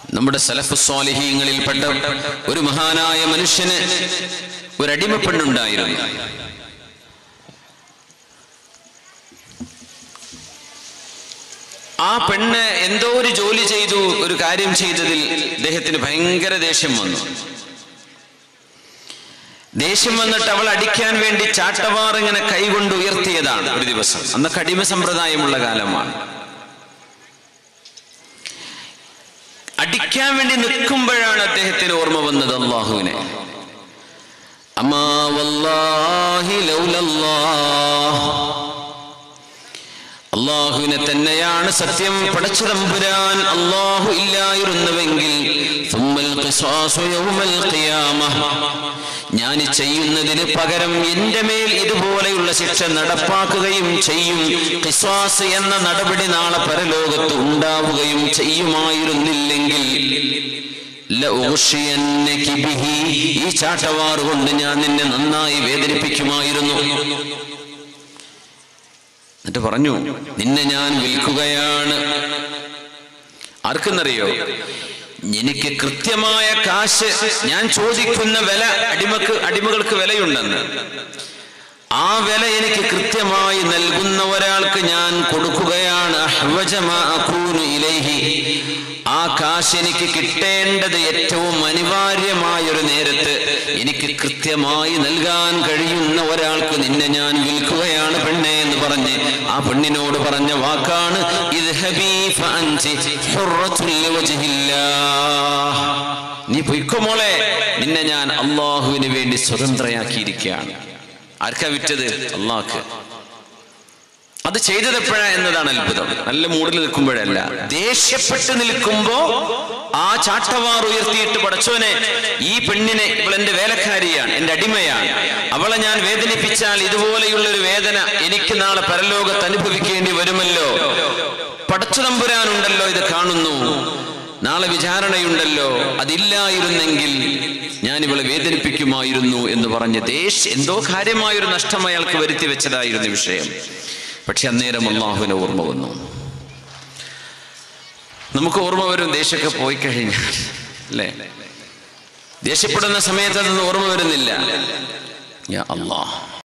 നമ്മുടെ സലഫ് സ്വാലിഹീങ്ങളിൽപ്പെട്ട ഒരു മഹാനായ മനുഷ്യന് ഒരു അടിമപ്പെണ്ണുണ്ടായിരുന്നു ആ പെണ്ണ് എന്തോ ഒരു ജോലി ചെയ്തു ഒരു കാര്യം ചെയ്തതിൽ അദ്ദേഹത്തിന് ഭയങ്കര ദേഷ്യം വന്നു ദേഷ്യം വന്നിട്ട് അവൾ അടിക്കാൻ വേണ്ടി ചാട്ടവാർ ഇങ്ങനെ കൈകൊണ്ട് ഉയർത്തിയതാണ് ഒരു ദിവസം അന്നൊക്കെ അടിമ സമ്പ്രദായമുള്ള കാലമാണ് അടിക്കാൻ വേണ്ടി നിൽക്കുമ്പോഴാണ് അദ്ദേഹത്തിന് ഓർമ്മ വന്നത് അള്ളാഹുവിനെ അമ്മാ വല്ലാഹി ലൗലല്ലാഹ് അള്ളാഹുവിനെ തന്നെയാണ് സത്യം പടച്ചു തമ്പുരാൻ അള്ളാഹു ഇല്ലായിരുന്നുവെങ്കിൽ തുമ്മൽ ഖിസാസു യൗമൽ ഖിയാമ ഞാൻ ഈ ചെയ്യുന്നതിന് പകരം എന്റെ മേൽ ഇതുപോലെയുള്ള ശിക്ഷ നടപ്പാക്കുകയും ചെയ്യും ഖിസ്വാസ് എന്ന നടപടി നാളെ പരലോകത്ത് ഉണ്ടാവുകയും ചെയ്യുമായിരുന്നില്ലെങ്കിൽ ലഉഗ്ഷിയന്നകി ബിഹി. ഈ ചാട്ടവാറ് കൊണ്ട് ഞാൻ നിന്നെ നന്നായി വേദനിപ്പിക്കുമായിരുന്നു എന്നിട്ട് പറഞ്ഞു നിന്നെ ഞാൻ വിൽക്കുകയാണ് ആർക്കെന്നറിയോ എനിക്ക് കൃത്യമായ കാശ് ഞാൻ ചോദിക്കുന്ന വില അടിമക്ക് അടിമകൾക്ക് വിലയുണ്ടെന്ന് ആ വില എനിക്ക് കൃത്യമായി നൽകുന്ന ഒരാൾക്ക് ഞാൻ കൊടുക്കുകയാണ് അഹ്വജ മാ അകൂനു ഇലൈഹി. ആ കാശ് എനിക്ക് കിട്ടേണ്ടത് ഏറ്റവും അനിവാര്യമായ ഒരു നേരത്ത് എനിക്ക് കൃത്യമായി നൽകാൻ കഴിയുന്ന ഒരാൾക്ക് നിന്നെ ഞാൻ വിൽക്കുകയാണ് പെണ്ണെ എന്ന് പറഞ്ഞ് ആ പെണ്ണിനോട് പറഞ്ഞ വാക്കാണ് ഇദ്ഹബീ ഫഅൻതി ഹുറത്തുൽ ലിവജ്ഹില്ലാഹ്. നീ പൊയ്ക്കോ മോളെ നിന്നെ ഞാൻ അള്ളാഹുവിന് വേണ്ടി സ്വതന്ത്രയാക്കിയിരിക്കുകയാണ് ആർക്കാ വിറ്റത് അള്ളാഹ്ക്ക് അത് ചെയ്തത് എപ്പോഴാ എന്നതാണ് അത്ഭുതം നല്ല മൂഡിൽ നിൽക്കുമ്പോഴല്ല ദേഷ്യപ്പെട്ട് നിൽക്കുമ്പോ ആ ചാട്ടവാർ ഉയർത്തിയിട്ട് പടച്ചോനെ ഈ പെണ്ണിനെ ഇവൾ എന്റെ വേലക്കാരിയാണ് എന്റെ അടിമയാണ് അവളെ ഞാൻ വേദനിപ്പിച്ചാൽ ഇതുപോലെയുള്ള ഒരു വേദന എനിക്ക് നാളെ പരലോകത്ത് അനുഭവിക്കേണ്ടി വരുമല്ലോ പടച്ചു തമ്പുരാനുണ്ടല്ലോ ഇത് കാണുന്നു നാളെ വിചാരണയുണ്ടല്ലോ അതില്ലായിരുന്നെങ്കിൽ ഞാൻ ഇവളെ വേദനിപ്പിക്കുമായിരുന്നു എന്ന് പറഞ്ഞ് ദേശ എന്തോ കാര്യമായൊരു നഷ്ടം അയാൾക്ക് വരുത്തി വെച്ചതായിരുന്നു ഈ വിഷയം പക്ഷെ അന്നേരം അള്ളാഹുവിന് ഓർമ്മ വന്നു നമുക്ക് ഓർമ്മ വരും ദേഷ്യമൊക്കെ പോയി കഴിഞ്ഞാൽ അല്ലേ ദേഷ്യപ്പെടുന്ന സമയത്ത് അതൊന്നും ഓർമ്മ വരുന്നില്ല യാ അള്ളാഹ്